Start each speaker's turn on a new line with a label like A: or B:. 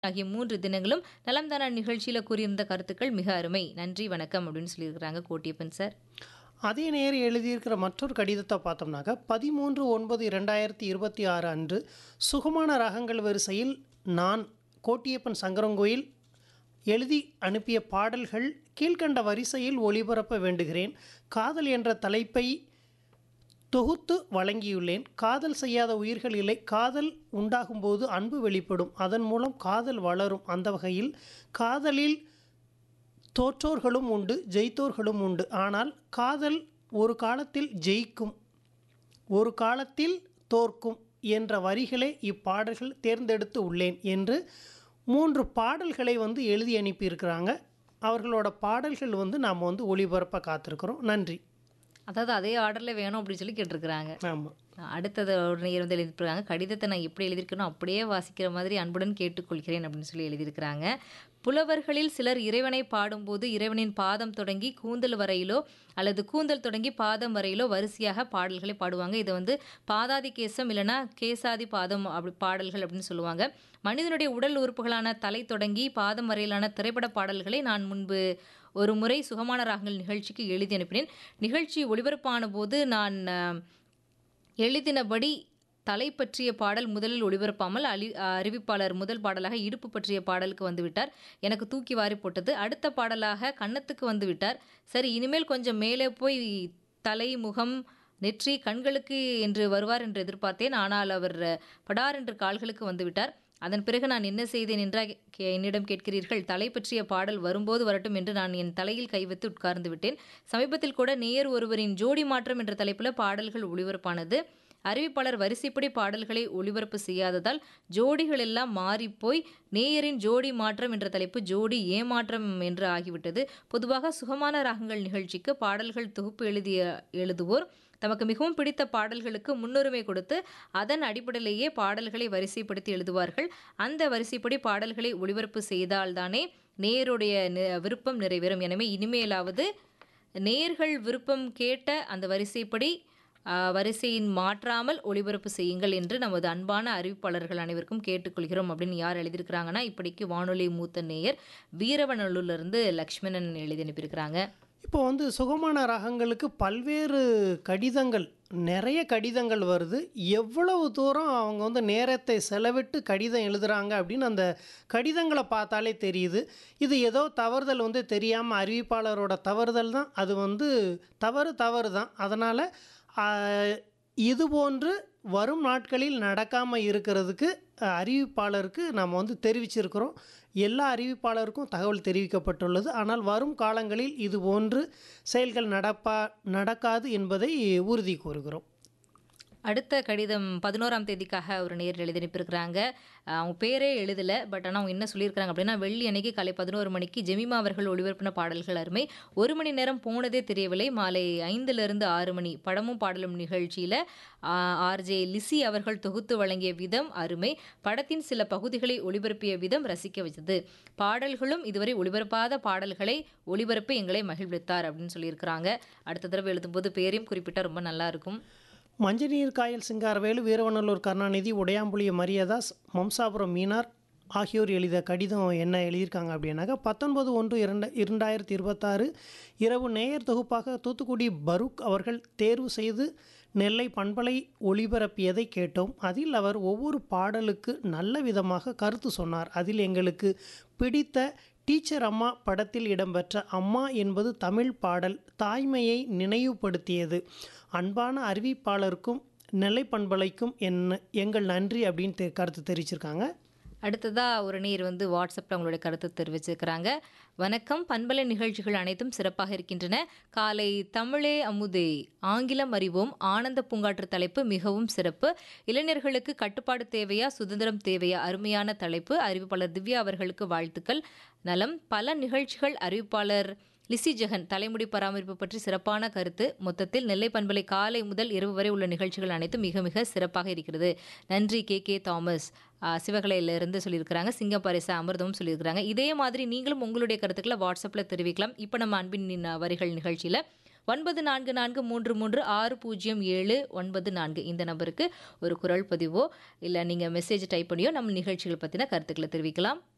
A: ஆகிய மூன்று தினங்களும் நலம் தானா நிகழ்ச்சியில கூறியிருந்த கருத்துக்கள் மிக அருமை நன்றி வணக்கம் அப்படின்னு சொல்லியிருக்கிறாங்க கோட்டியப்பன் சார்
B: அதே நேர் எழுதியிருக்கிற மற்றொரு கடிதத்தை பார்த்தோம்னாக்க பதிமூன்று ஒன்பது இரண்டாயிரத்தி இருபத்தி ஆறு அன்று சுகமான ராகங்கள் வரிசையில் நான் கோட்டியப்பன் சங்கரங்கோயில் எழுதி அனுப்பிய பாடல்கள் கீழ்க்கண்ட வரிசையில் ஒளிபரப்ப வேண்டுகிறேன் காதல் என்ற தலைப்பை தொகுத்து வழங்கியுள்ளேன் காதல் செய்யாத உயிர்கள் இல்லை காதல் உண்டாகும்போது அன்பு வெளிப்படும் அதன் மூலம் காதல் வளரும் அந்த வகையில் காதலில் தோற்றோர்களும் உண்டு ஜெயித்தோர்களும் உண்டு ஆனால் காதல் ஒரு காலத்தில் ஜெயிக்கும் ஒரு காலத்தில் தோற்கும் என்ற வரிகளை இப்பாடல்கள் தேர்ந்தெடுத்து உள்ளேன் என்று மூன்று பாடல்களை வந்து எழுதி அனுப்பியிருக்கிறாங்க அவர்களோட பாடல்கள் வந்து நாம் வந்து ஒளிபரப்ப காத்திருக்கிறோம் நன்றி
A: அதாவது அதே ஆர்டர்ல வேணும் அப்படின்னு சொல்லி கேட்டிருக்கிறாங்க
B: ஆமாம்
A: அடுத்தது ஒரு நேயர் வந்து எழுதியிருக்காங்க கடிதத்தை நான் எப்படி எழுதியிருக்கணும் அப்படியே வாசிக்கிற மாதிரி அன்புடன் கேட்டுக்கொள்கிறேன் அப்படின்னு சொல்லி எழுதியிருக்கிறாங்க புலவர்களில் சிலர் இறைவனை பாடும்போது இறைவனின் பாதம் தொடங்கி கூந்தல் வரையிலோ அல்லது கூந்தல் தொடங்கி பாதம் வரையிலோ வரிசையாக பாடல்களை பாடுவாங்க இதை வந்து பாதாதி கேசம் இல்லைன்னா கேசாதி பாதம் அப்படி பாடல்கள் அப்படின்னு சொல்லுவாங்க மனிதனுடைய உடல் உறுப்புகளான தலை தொடங்கி பாதம் வரையிலான திரைப்பட பாடல்களை நான் முன்பு ஒரு முறை சுகமான ராகங்கள் நிகழ்ச்சிக்கு எழுதி அனுப்பினேன் நிகழ்ச்சி ஒளிபரப்பான போது நான் அஹ், எழுதினபடி தலை பற்றிய பாடல் முதலில் ஒளிபரப்பாமல் அழி அறிவிப்பாளர் முதல் பாடலாக இடுப்பு பற்றிய பாடலுக்கு வந்துவிட்டார் எனக்கு தூக்கி வாரி போட்டது அடுத்த பாடலாக கன்னத்துக்கு வந்து விட்டார் சரி இனிமேல் கொஞ்சம் மேலே போய் தலை முகம் நெற்றி கண்களுக்கு என்று வருவார் என்று எதிர்பார்த்தேன் ஆனால் அவர் படார் என்று கால்களுக்கு வந்துவிட்டார் அதன் பிறகு நான் என்ன செய்தேன் என்றா கே- என்னிடம் கேட்கிறீர்கள் தலை பற்றிய பாடல் வரும்போது வரட்டும் என்று நான் என் தலையில் கை வைத்து உட்கார்ந்து விட்டேன் சமீபத்தில் கூட நேயர் ஒருவரின் ஜோடி மாற்றம் என்ற தலைப்பில் பாடல்கள் ஒளிபரப்பானது அறிவிப்பாளர் வரிசைப்படி பாடல்களை ஒளிபரப்பு செய்யாததால் ஜோடிகள் எல்லாம் மாறிப்போய் நேயரின் ஜோடி மாற்றம் என்ற தலைப்பு ஜோடி ஏமாற்றம் என்று ஆகிவிட்டது பொதுவாக சுகமான ராகங்கள் நிகழ்ச்சிக்கு பாடல்கள் தொகுப்பு எழுதிய எழுதுவோர் தமக்கு மிகவும் பிடித்த பாடல்களுக்கு முன்னுரிமை கொடுத்து அதன் அடிப்படையிலேயே பாடல்களை வரிசைப்படுத்தி எழுதுவார்கள் அந்த வரிசைப்படி பாடல்களை ஒளிபரப்பு செய்தால்தானே நேயருடைய நி- விருப்பம் நிறைவேறும் எனவே இனிமேலாவது நேயர்கள் விருப்பம் கேட்ட அந்த வரிசைப்படி ஆ, வரிசையின் மாற்றாமல் ஒளிபரப்பு செய்யுங்கள் என்று நமது அன்பான அறிவிப்பாளர்கள் அனைவருக்கும் கேட்டுக்கொள்கிறோம் அப்படின்னு யார் எழுதியிருக்கிறாங்கன்னா இப்படிக்கு வானொலி மூத்த நேயர் வீரவநல்லூர்லேருந்து லக்ஷ்மணன் எழுதி அனுப்பியிருக்கிறாங்க
B: இப்போ வந்து சுகமான ராகங்களுக்கு பல்வேறு கடிதங்கள் நிறைய கடிதங்கள் வருது எவ்வளவு தூரம் அவங்க வந்து நேரத்தை செலவிட்டு கடிதம் எழுதுகிறாங்க அப்படின்னு அந்த கடிதங்களை பார்த்தாலே தெரியுது இது ஏதோ தவறுதல் வந்து தெரியாமல் அறிவிப்பாளரோட தவறுதல் தான் அது வந்து தவறு தவறு தான் அதனால் இது போன்று வரும் நாட்களில் நடக்காமல் இருக்கிறதுக்கு அஹ், அறிவிப்பாளருக்கு நம்ம வந்து தெரிவிச்சிருக்கிறோம் எல்லா அறிவிப்பாளருக்கும் தகவல் தெரிவிக்கப்பட்டுள்ளது ஆனால் வரும் காலங்களில் இது போன்று செயல்கள் நடப்பா நடக்காது என்பதை உறுதி கூறுகிறோம்
A: அடுத்த கடிதம் பதினோராம் தேதிக்காக ஒரு நேர் எழுதி அனுப்பியிருக்கிறாங்க அஹ் அவங்க பேரே எழுதலை பட் ஆனால் அவங்க என்ன சொல்லியிருக்கிறாங்க அப்படின்னா வெள்ளி அன்னைக்கு காலை பதினோரு மணிக்கு ஜெமிமா அவர்கள் ஒளிபரப்பின பாடல்கள் அருமை ஒரு மணி நேரம் போனதே தெரியவில்லை மாலை ஐந்திலிருந்து ஆறு மணி படமும் பாடலும் நிகழ்ச்சியில் ஆர்ஜே லிசி அவர்கள் தொகுத்து வழங்கிய விதம் அருமை படத்தின் சில பகுதிகளை ஒளிபரப்பிய விதம் ரசிக்க வைத்தது பாடல்களும் இதுவரை ஒளிபரப்பாத பாடல்களை ஒளிபரப்பி எங்களை மகிழ்வித்தார் அப்படின்னு சொல்லியிருக்கிறாங்க அடுத்த தடவை எழுதும்போது பேரையும் குறிப்பிட்டால் ரொம்ப நல்லா இருக்கும்
B: மஞ்சநீர் காயல் சிங்காரவேலு வீரவநல்லூர் கருணாநிதி உடையாம்புலிய மரியதாஸ் மம்சாபுரம் மீனார் ஆகியோர் எழுதிய கடிதம் என்ன எழுதியிருக்காங்க அப்படின்னாக்கா பத்தொன்பது ஒன்று இரண்டு இரண்டாயிரத்தி இருபத்தாறு இரவு நேயர் தொகுப்பாக தூத்துக்குடி பரூக் அவர்கள் தேர்வு செய்து நெல்லை பண்பலை ஒளிபரப்பியதை கேட்டோம் அதில் அவர் ஒவ்வொரு பாடலுக்கு நல்ல விதமாக கருத்து சொன்னார் அதில் எங்களுக்கு பிடித்த டீச்சர் அம்மா படத்தில் இடம்பெற்ற அம்மா என்பது தமிழ் பாடல் தாய்மையை நினைவுபடுத்தியது அன்பான அறிவிப்பாளருக்கும் நெல்லை பண்பலைக்கும் என்ன எங்கள் நன்றி அப்படின்னு தெ- கருத்து தெரிவிச்சிருக்காங்க
A: அடுத்ததா ஒரு நீர் வந்து வாட்ஸ்அப்பில் அவங்களுடைய கருத்து தெரிவிச்சிருக்கிறாங்க வணக்கம் பண்பலை நிகழ்ச்சிகள் அனைத்தும் சிறப்பாக இருக்கின்றன காலை தமிழே அமுதே ஆங்கிலம் அறிவோம் ஆனந்த பூங்காற்று தலைப்பு மிகவும் சிறப்பு இளைஞர்களுக்கு கட்டுப்பாடு தேவையா சுதந்திரம் தேவையா அருமையான தலைப்பு அறிவிப்பாளர் திவ்யா அவர்களுக்கு வாழ்த்துக்கள் நலம் பல நிகழ்ச்சிகள் அறிவிப்பாளர் லிசி ஜெகன் தலைமுடி பராமரிப்பு பற்றி சிறப்பான கருத்து மொத்தத்தில் நெல்லை பண்பலை காலை முதல் இரவு வரை உள்ள நிகழ்ச்சிகள் அனைத்தும் மிக மிக சிறப்பாக இருக்கிறது நன்றி கே கே தாமஸ் ஆஹ், சிவகலையிலிருந்து சொல்லியிருக்கிறாங்க சிங்கப்பரிசா அமிர்தமும் சொல்லியிருக்கிறாங்க இதே மாதிரி நீங்களும் உங்களுடைய கருத்துக்களை வாட்ஸ்அப்பில் தெரிவிக்கலாம் இப்போ நம்ம அன்பின் நின் வரிகள் நிகழ்ச்சியில் ஒன்பது நான்கு நான்கு மூன்று மூன்று ஆறு பூஜ்ஜியம் ஏழு ஒன்பது நான்கு இந்த நம்பருக்கு ஒரு குரல் பதிவோ இல்லை நீங்கள் மெசேஜ் டைப் பண்ணியோ நம்ம நிகழ்ச்சிகள் பற்றின கருத்துக்களை தெரிவிக்கலாம்